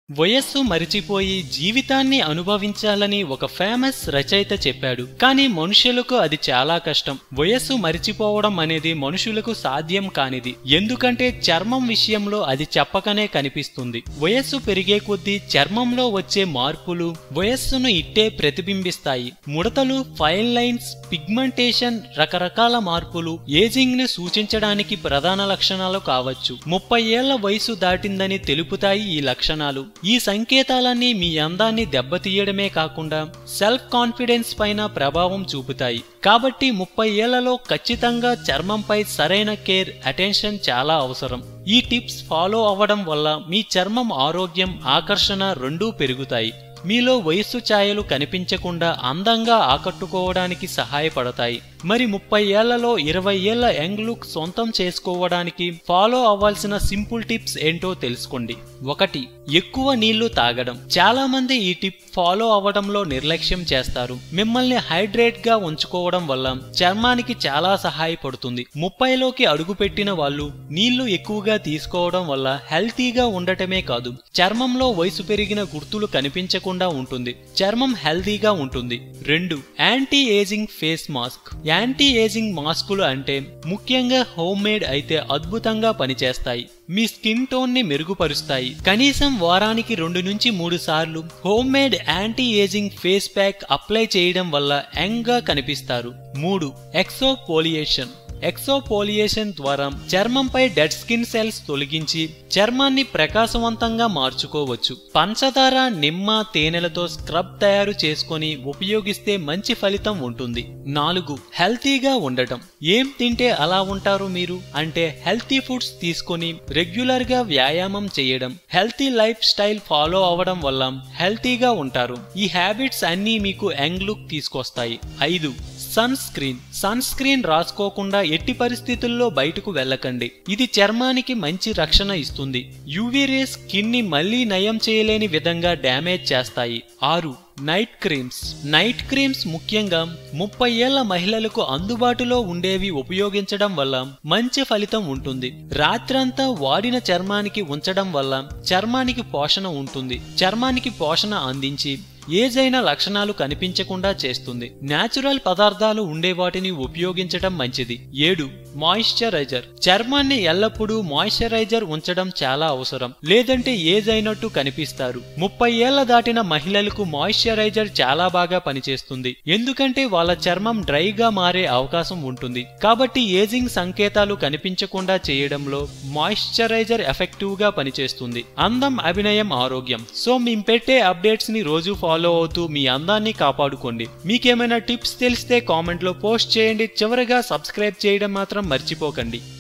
వయస్సు మరిచిపోయి జీవితాన్ని అనుభవించాలని ఒక ఫేమస్ రచయిత చెప్పాడు కానీ మనుషులకు అది చాలా కష్టం వయస్సు మరిచిపోవడం అనేది మనుషులకు సాధ్యం కానిది ఎందుకంటే చర్మం విషయంలో అది చెప్పకనే కనిపిస్తుంది వయస్సు పెరిగే కొద్దీ చర్మంలో వచ్చే మార్పులు వయస్సును ఇట్టే ప్రతిబింబిస్తాయి ముడతలు ఫైన్ లైన్స్ పిగ్మెంటేషన్ రకరకాల మార్పులు ఏజింగ్ ని సూచించడానికి ప్రధాన లక్షణాలు కావచ్చు ముప్పై ఏళ్ల వయసు దాటిందని తెలుపుతాయి ఈ లక్షణాలు ఈ సంకేతాలన్నీ మీ అందాన్ని దెబ్బతీయడమే కాకుండా సెల్ఫ్ కాన్ఫిడెన్స్ పైన ప్రభావం చూపుతాయి కాబట్టి ముప్పై ఏళ్లలో ఖచ్చితంగా చర్మంపై సరైన కేర్ అటెన్షన్ చాలా అవసరం ఈ టిప్స్ ఫాలో అవ్వడం వల్ల మీ చర్మం ఆరోగ్యం ఆకర్షణ రెండూ పెరుగుతాయి మీలో వయస్సు ఛాయలు కనిపించకుండా అందంగా ఆకట్టుకోవడానికి సహాయపడతాయి మరి ముప్పై ఏళ్లలో ఇరవై ఏళ్ల యంగ్ లుక్ సొంతం చేసుకోవడానికి ఫాలో అవ్వాల్సిన సింపుల్ టిప్స్ ఏంటో తెలుసుకోండి ఒకటి ఎక్కువ నీళ్లు తాగడం చాలా మంది ఈ టిప్ ఫాలో అవ్వడంలో నిర్లక్ష్యం చేస్తారు మిమ్మల్ని హైడ్రేట్ గా ఉంచుకోవడం వల్ల చర్మానికి చాలా సహాయపడుతుంది ముప్పైలోకి అడుగుపెట్టిన వాళ్ళు నీళ్లు ఎక్కువగా తీసుకోవడం వల్ల హెల్తీగా ఉండటమే కాదు చర్మంలో వయసు పెరిగిన గుర్తులు కనిపించకుండా ఉంటుంది చర్మం హెల్తీగా ఉంటుంది రెండు anti ageing face mask anti ageing మాస్కులు అంటే ముఖ్యంగా హోమ్ మేడ్ అయితే అద్భుతంగా పనిచేస్తాయి మీ స్కిన్ టోన్ ని మెరుగుపరుస్తాయి కనీసం వారానికి రెండు నుంచి మూడు సార్లు home made anti ageing face pack apply చేయడం వల్ల యంగ్ గా కనిపిస్తారు మూడు ఎక్సోపోలియేషన్ ఎక్సోపోలియేషన్ ద్వారా చర్మంపై డెడ్ స్కిన్ సెల్స్ తొలగించి చర్మాన్ని ప్రకాశవంతంగా మార్చుకోవచ్చు పంచదార నిమ్మ తేనెలతో స్క్రబ్ తయారు చేసుకొని ఉపయోగిస్తే మంచి ఫలితం ఉంటుంది నాలుగు హెల్తీగా ఉండటం ఏం తింటే అలా ఉంటారు మీరు అంటే హెల్తీ ఫుడ్స్ తీసుకొని రెగ్యులర్ గా వ్యాయామం చేయడం హెల్తీ లైఫ్ స్టైల్ ఫాలో అవ్వడం వల్ల హెల్తీగా ఉంటారు ఈ హ్యాబిట్స్ అన్నీ మీకు యంగ్ లుక్ తీసుకొస్తాయి ఐదు సన్ స్క్రీన్ సన్ స్క్రీన్ రాసుకోకుండా ఎట్టి పరిస్థితుల్లో బయటకు వెళ్ళకండి ఇది చర్మానికి మంచి రక్షణ ఇస్తుంది యూవీ రేస్ స్కిన్ ని మళ్లీ నయం చేయలేని విధంగా డ్యామేజ్ చేస్తాయి ఆరు నైట్ క్రీమ్స్ నైట్ క్రీమ్స్ ముఖ్యంగా ముప్పై ఏళ్ల మహిళలకు అందుబాటులో ఉండేవి ఉపయోగించడం వల్ల మంచి ఫలితం ఉంటుంది రాత్రంతా వాడిన చర్మానికి ఉంచడం వల్ల చర్మానికి పోషణ ఉంటుంది చర్మానికి పోషణ అందించి ఏజైన లక్షణాలు కనిపించకుండా చేస్తుంది నేచురల్ పదార్థాలు ఉండే వాటిని ఉపయోగించడం మంచిది ఏడు మాయిశ్చరైజర్ చర్మాన్ని ఎల్లప్పుడూ మాయిశ్చరైజర్ ఉంచడం చాలా అవసరం లేదంటే ఏజ్ అయినట్టు కనిపిస్తారు ముప్పై ఏళ్ల దాటిన మహిళలకు మాయిశ్చరైజర్ చాలా బాగా పనిచేస్తుంది ఎందుకంటే వాళ్ళ చర్మం డ్రైగా మారే అవకాశం ఉంటుంది కాబట్టి ఏజింగ్ సంకేతాలు కనిపించకుండా చేయడంలో మాయిశ్చరైజర్ ఎఫెక్టివ్ గా పనిచేస్తుంది అందం అభినయం ఆరోగ్యం సో మేము పెట్టే అప్డేట్స్ ని రోజు ఫాలో అవుతూ మీ అందాన్ని కాపాడుకోండి మీకేమైనా టిప్స్ తెలిస్తే కామెంట్ లో పోస్ట్ చేయండి చివరగా సబ్స్క్రైబ్ చేయడం మాత్రం మర్చిపోకండి